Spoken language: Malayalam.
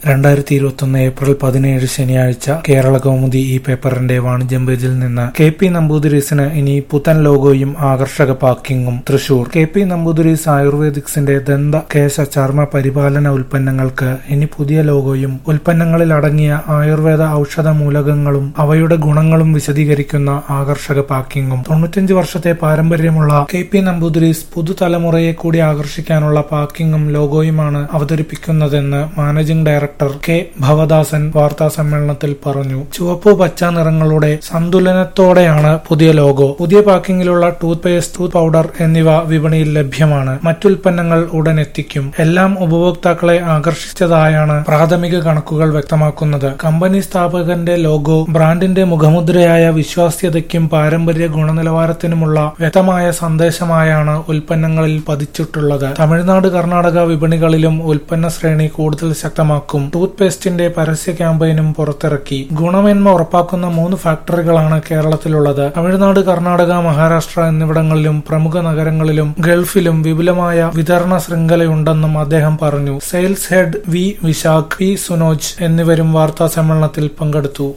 രണ്ടായിരത്തി ഇരുപത്തൊന്ന് ഏപ്രിൽ പതിനേഴ് ശനിയാഴ്ച കേരള കൗമുദി ഈ പേപ്പറിന്റെ വാണിജ്യം പേജിൽ നിന്ന് കെ പി നമ്പൂതിരീസിന് ഇനി പുത്തൻ ലോഗോയും ആകർഷക പാക്കിങ്ങും തൃശൂർ കെ പി നമ്പൂതിരീസ് ആയുർവേദിക്സിന്റെ ദന്ത കേശ ചർമ്മ പരിപാലന ഉൽപ്പന്നങ്ങൾക്ക് ഇനി പുതിയ ലോഗോയും ഉൽപ്പന്നങ്ങളിൽ അടങ്ങിയ ആയുർവേദ ഔഷധ മൂലകങ്ങളും അവയുടെ ഗുണങ്ങളും വിശദീകരിക്കുന്ന ആകർഷക പാക്കിങ്ങും തൊണ്ണൂറ്റഞ്ച് വർഷത്തെ പാരമ്പര്യമുള്ള കെ പി നമ്പൂതിരീസ് പുതുതലമുറയെ കൂടി ആകർഷിക്കാനുള്ള പാക്കിങ്ങും ലോഗോയുമാണ് അവതരിപ്പിക്കുന്നതെന്ന് മാനേജിംഗ് ഡയറക്ടർ കെ ഭവദാസൻ വാർത്താ സമ്മേളനത്തിൽ പറഞ്ഞു ചുവപ്പ് പച്ച നിറങ്ങളുടെ സന്തുലനത്തോടെയാണ് പുതിയ ലോഗോ പുതിയ പാക്കിങ്ങിലുള്ള ടൂത്ത് പേസ്റ്റ് ടൂത്ത് പൗഡർ എന്നിവ വിപണിയിൽ ലഭ്യമാണ് മറ്റുൽപ്പന്നങ്ങൾ ഉടൻ എത്തിക്കും എല്ലാം ഉപഭോക്താക്കളെ ആകർഷിച്ചതായാണ് പ്രാഥമിക കണക്കുകൾ വ്യക്തമാക്കുന്നത് കമ്പനി സ്ഥാപകന്റെ ലോഗോ ബ്രാൻഡിന്റെ മുഖമുദ്രയായ വിശ്വാസ്യതയ്ക്കും പാരമ്പര്യ ഗുണനിലവാരത്തിനുമുള്ള വ്യക്തമായ സന്ദേശമായാണ് ഉൽപ്പന്നങ്ങളിൽ പതിച്ചിട്ടുള്ളത് തമിഴ്നാട് കർണാടക വിപണികളിലും ഉൽപ്പന്ന ശ്രേണി കൂടുതൽ ശക്തമാക്കും ടൂത്ത് പേസ്റ്റിന്റെ പരസ്യ ക്യാമ്പയിനും പുറത്തിറക്കി ഗുണമേന്മ ഉറപ്പാക്കുന്ന മൂന്ന് ഫാക്ടറികളാണ് കേരളത്തിലുള്ളത് തമിഴ്നാട് കർണാടക മഹാരാഷ്ട്ര എന്നിവിടങ്ങളിലും പ്രമുഖ നഗരങ്ങളിലും ഗൾഫിലും വിപുലമായ വിതരണ ശൃംഖലയുണ്ടെന്നും അദ്ദേഹം പറഞ്ഞു sales head V Vishakh P Sunoj എന്നിവരും വാർത്താ സമ്മേളനത്തിൽ പങ്കെടുത്തു